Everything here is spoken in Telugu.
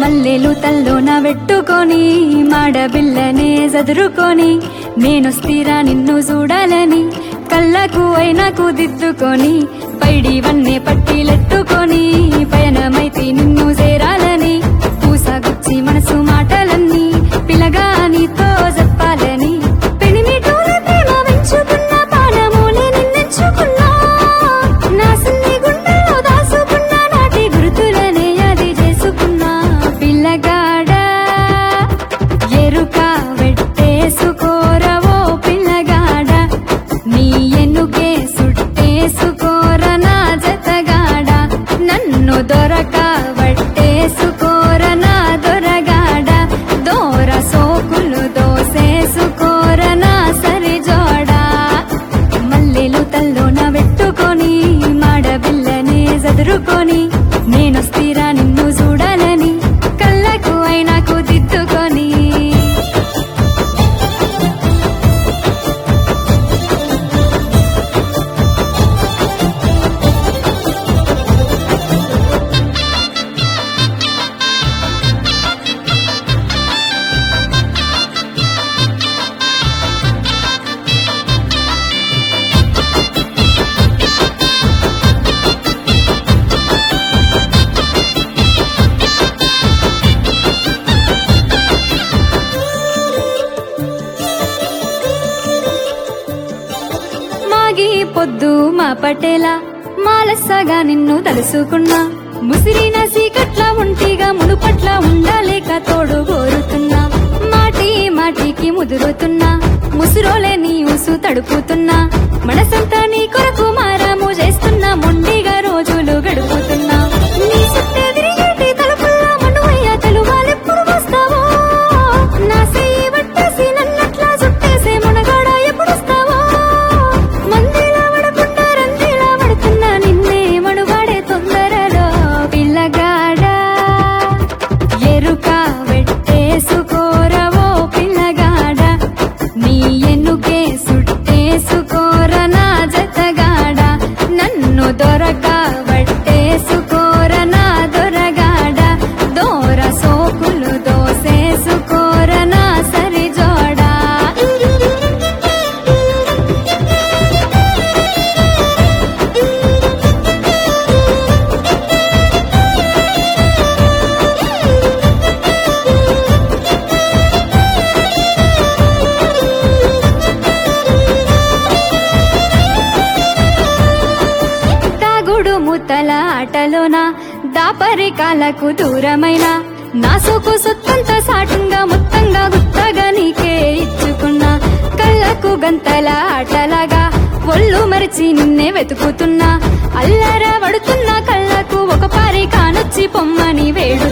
మల్లెలు తల్లోన పెట్టుకొని మాడబిల్లనే చదురుకొని నేను స్థిరా నిన్ను చూడాలని కళ్ళకు అయినాకు దిద్దుకొని పైడి వన్నే పట్టిలెట్టుకొని పయనమైతే నిన్ను చేరాలని పూసగుచ్చి మనసు మాటలన్నీ పిలగా నీతో చెప్పాలని పెనిమిటూరి ప్రేమ పెంచుకున్న పానమూలే నిన్నెంచుకున్నా నా సిన్ని గుండెల్లో దాసుకున్న నాటి గుర్తులనే అది చేసుకున్నా పిల్లగాడా ఎరుక వెట్టేసుకోరవో పిల్లగాడ నీ ఎన్నుకే సుట్టేసుకోర నా జతగాడ నన్ను దొరక వట్టేసుకోర నా దొరగాడ దోర సోకులు దోసేసుకోర నా సరి జోడా మల్లెలు తల్లోన పెట్టుకొని మాడబిల్లనే చదురుకొని నేను స్థిరా నిన్ను చూడాలని కళ్ళకు అయినాకు దిద్దుకొని మాగి పొద్దు మా పటేలా మాలస్సగా నిన్ను తలుసుకున్నా ముసిరిన సీకట్ల ఉంటిగా మునుపట్ల ఉండలేక తోడు కోరుతున్నా మాటి మాటికి ముదురుతున్నా ముసురోలే నీ ఊసు తడుపుతున్నా మనసంతా నీ కొరకు మారాము చేస్తున్నా మొండిగా రోజులు గడుపుతున్నా నీ చుట్టే తిరిగేటి తలుపుల్లా మనువయ్య తలువాలెప్పుడు వస్తావో నా చెయ్యి పట్టేసి నన్నట్లా చుట్టేసే మునగాడ ఎప్పుడొస్తావో మందిలా పడకుండా రందిలా పడుతున్నా నిన్నే మనువాడే తొందరలో పిల్లగాడా ఎరుక వెట్టేసుకోరవో పిల్లగాడ నీ ఎన్నుకే సుట్టేసుకోర నా జతగాడ నన్ను దొరక వట్టేసుకోర నా దొరగాడ దోర సోకులు దోసేసుకోర నా సరి జోడా తాగుడు ముత్తల ఆటలోన దాపరికాలకు దూరమైన నా సోకు సొత్తంత సాటుంగా మొత్తంగా గుత్తగా నీకే ఇచ్చుకున్నా కళ్ళకు గంతల ఆటలాగా ఒళ్ళు మరిచి నిన్నే వెతుకుతున్నా అల్లర పడుతున్నా కళ్ళకు ఒక పారి కానొచ్చి పొమ్మని వేడు